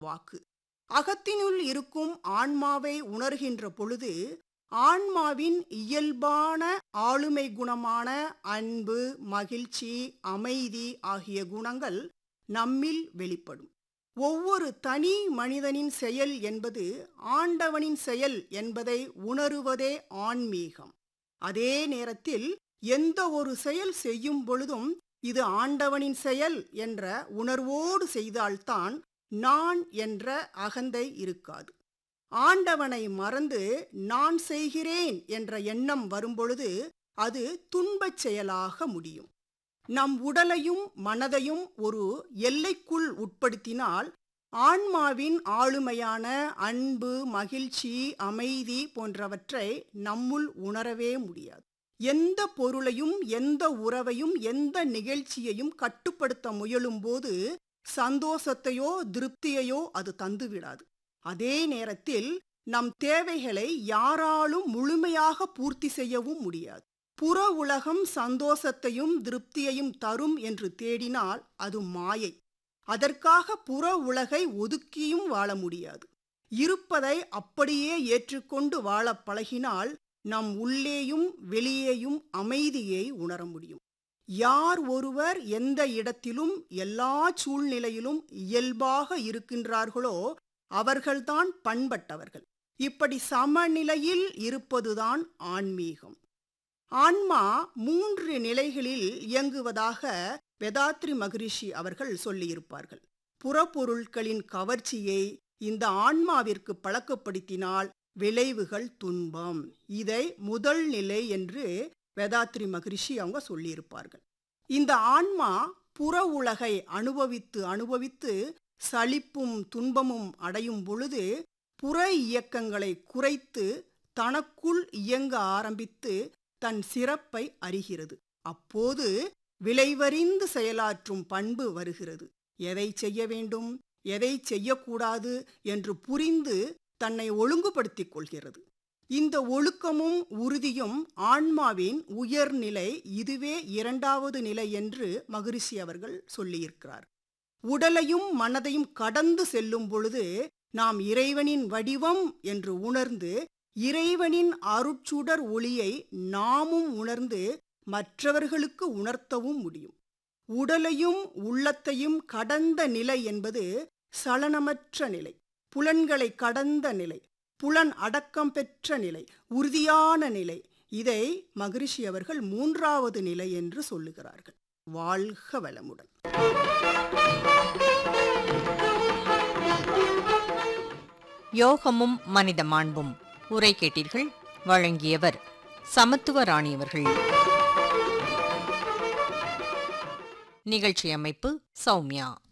வாக்கு அகத்தினுள் இருக்கும் ஆன்மாவை உணர்கின்ற பொழுது ஆன்மாவின் இயல்பான ஆளுமை குணமான அன்பு மகிழ்ச்சி அமைதி ஆகிய குணங்கள் நம்மில் வெளிப்படும் ஒவ்வொரு தனி மனிதனின் செயல் என்பது ஆண்டவனின் செயல் என்பதை உணருவதே ஆன்மீகம் அதே நேரத்தில் எந்த ஒரு செயல் செய்யும் பொழுதும் இது ஆண்டவனின் செயல் என்ற உணர்வோடு செய்தால்தான் நான் என்ற அகந்தை இருக்காது ஆண்டவனை மறந்து நான் செய்கிறேன் என்ற எண்ணம் வரும்பொழுது அது துன்பச் செயலாக முடியும் நம் உடலையும் மனதையும் ஒரு எல்லைக்குள் உட்படுத்தினால் ஆன்மாவின் ஆளுமையான அன்பு மகிழ்ச்சி அமைதி போன்றவற்றை நம்முள் உணரவே முடியாது எந்த பொருளையும் எந்த உறவையும் எந்த நிகழ்ச்சியையும் கட்டுப்படுத்த முயலும்போது சந்தோஷத்தையோ திருப்தியையோ அது தந்துவிடாது அதே நேரத்தில் நம் தேவைகளை யாராலும் முழுமையாக பூர்த்தி செய்யவும் முடியாது புற உலகம் சந்தோஷத்தையும் திருப்தியையும் தரும் என்று தேடினால் அது மாயை அதற்காக புற உலகை ஒதுக்கியும் வாழ முடியாது இருப்பதை அப்படியே ஏற்றுக்கொண்டு வாழ பழகினால் நம் உள்ளேயும் வெளியேயும் அமைதியை உணர முடியும் யார் ஒருவர் எந்த இடத்திலும் எல்லா சூழ்நிலையிலும் இயல்பாக இருக்கின்றார்களோ அவர்கள்தான் பண்பட்டவர்கள் இப்படி சமநிலையில் இருப்பதுதான் ஆன்மீகம் ஆன்மா மூன்று நிலைகளில் இயங்குவதாக வேதாத்ரி மகரிஷி அவர்கள் சொல்லியிருப்பார்கள் புறப்பொருட்களின் கவர்ச்சியை இந்த ஆன்மாவிற்கு பழக்கப்படுத்தினால் விளைவுகள் துன்பம் இதை முதல் நிலை என்று வேதாத்ரி மகரிஷி அவங்க சொல்லியிருப்பார்கள் இந்த ஆன்மா புற உலகை அனுபவித்து அனுபவித்து சலிப்பும் துன்பமும் அடையும் பொழுது புற இயக்கங்களை குறைத்து தனக்குள் இயங்க ஆரம்பித்து தன் சிறப்பை அறிகிறது அப்போது விளைவறிந்து செயலாற்றும் பண்பு வருகிறது எதை செய்ய வேண்டும் எதை செய்யக்கூடாது என்று புரிந்து தன்னை ஒழுங்குபடுத்திக் கொள்கிறது இந்த ஒழுக்கமும் உறுதியும் ஆன்மாவின் உயர்நிலை இதுவே இரண்டாவது நிலை என்று மகரிஷி அவர்கள் சொல்லியிருக்கிறார் உடலையும் மனதையும் கடந்து செல்லும் பொழுது நாம் இறைவனின் வடிவம் என்று உணர்ந்து இறைவனின் அருட்சுடர் ஒளியை நாமும் உணர்ந்து மற்றவர்களுக்கு உணர்த்தவும் முடியும் உடலையும் உள்ளத்தையும் கடந்த நிலை என்பது சலனமற்ற நிலை புலன்களை கடந்த நிலை புலன் அடக்கம் பெற்ற நிலை உறுதியான நிலை இதை மகரிஷி அவர்கள் மூன்றாவது நிலை என்று சொல்லுகிறார்கள் வாழ்க வளமுடன் யோகமும் மனித மாண்பும் உரை கேட்டீர்கள் வழங்கியவர் சமத்துவ ராணி அவர்கள் நிகழ்ச்சி அமைப்பு சௌமியா